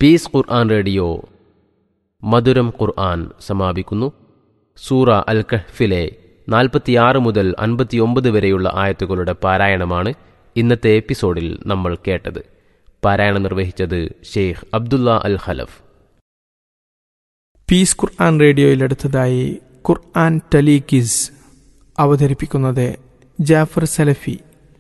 piece ഖുർആൻ radio മധുരം ഖുർആൻ സമാപിക്കുന്നു സൂറ അൽ കഹ്ഫിലെ നാൽപ്പത്തിയാറ് മുതൽ അൻപത്തിയൊമ്പത് വരെയുള്ള ആയത്തുകളുടെ പാരായണമാണ് ഇന്നത്തെ എപ്പിസോഡിൽ നമ്മൾ കേട്ടത് പാരായണം നിർവഹിച്ചത് Sheikh Abdullah Al Khalaf peace Quran റേഡിയോയിലടുത്തതായി ഖുർആൻ ടലീക്കിസ് അവതരിപ്പിക്കുന്നത് ജാഫർ സലഫി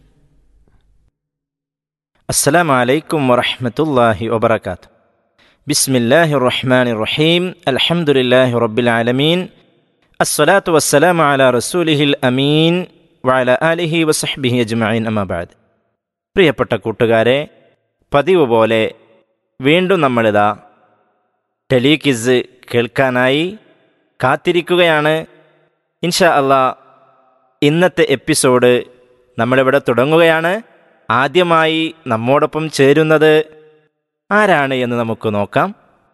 السلام عليكم ورحمة الله وبركاته بسم الله الرحمن الرحيم الحمد لله رب العالمين الصلاة والسلام على رسوله الأمين وعلى آله وصحبه أجمعين أما بعد പ്രിയപ്പെട്ട കൂട്ടുകാരെ പതിവ് പോലെ വീണ്ടും നമ്മളിതാ ടെലികിസ് കേൾക്കാനായി കാത്തിരിക്കുകയാണ് ഇൻഷാ അള്ളാ ഇന്നത്തെ എപ്പിസോഡ് നമ്മളിവിടെ തുടങ്ങുകയാണ് ആദ്യമായി നമ്മോടൊപ്പം ചേരുന്നത് ആരാണ് എന്ന് നമുക്ക് നോക്കാം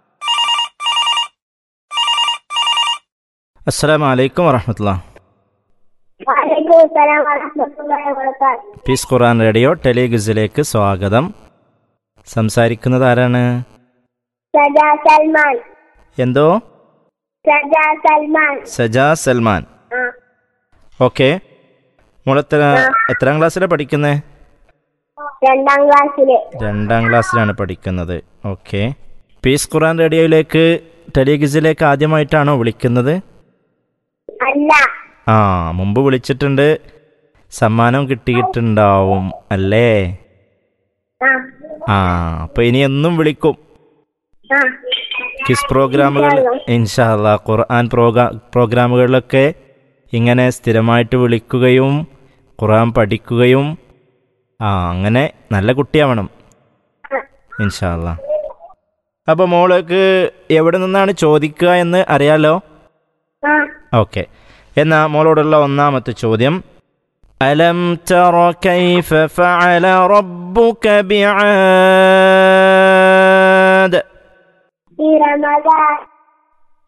അസ്സലാമു അലൈക്കും വറഹമത്തുള്ള വലൈക്കും അസ്സലാം വറഹ്മത്തുള്ളാഹി വബറകാതുഹു പീസ് ഖുർആൻ റേഡിയോ ടെലിഗിസിലേക്ക് സ്വാഗതം സംസാരിക്കുന്നത് ആരാണ് സജാ സൽമാൻ എന്തോ സജാ സൽമാൻ സജാ സൽമാൻ ആ ഓക്കെ മോളെത്ര എത്രാം ക്ലാസ്സിലാണ് പഠിക്കുന്നത് രണ്ടാം ക്ലാസ്സില് രണ്ടാം ക്ലാസ്സിലാണ് പഠിക്കുന്നത് ഓക്കെ പീസ് ഖുർആൻ റേഡിയോയിലേക്ക് ടെലിഗിസിലേക്ക് ആദ്യമായിട്ടാണോ വിളിക്കുന്നത് അല്ല ആ മുമ്പ് വിളിച്ചിട്ടുണ്ട് സമ്മാനം കിട്ടിയിട്ടുണ്ടാവും അല്ലേ ആ ആ അപ്പൊ ഇനി എന്നും വിളിക്കും ആ കിസ് പ്രോഗ്രാമുകൾ ഇൻഷാല്ല ഖുർആൻ പ്രോഗ്രാ പ്രോഗ്രാമുകളിലൊക്കെ ഇങ്ങനെ സ്ഥിരമായിട്ട് വിളിക്കുകയും ഖുർആൻ പഠിക്കുകയും ആ അങ്ങനെ നല്ല കുട്ടിയാവണം ഇൻഷാല്ല അപ്പൊ മോൾക്ക് എവിടെ നിന്നാണ് ചോദിക്കുക എന്ന് അറിയാലോ ആ ഓക്കെ എന്നാ മോളോടുള്ള ഒന്നാമത്തെ ചോദ്യം അലം തറ കൈഫ ഫഅല റബ്ബുക ബിആദ് ഈ റമദാൻ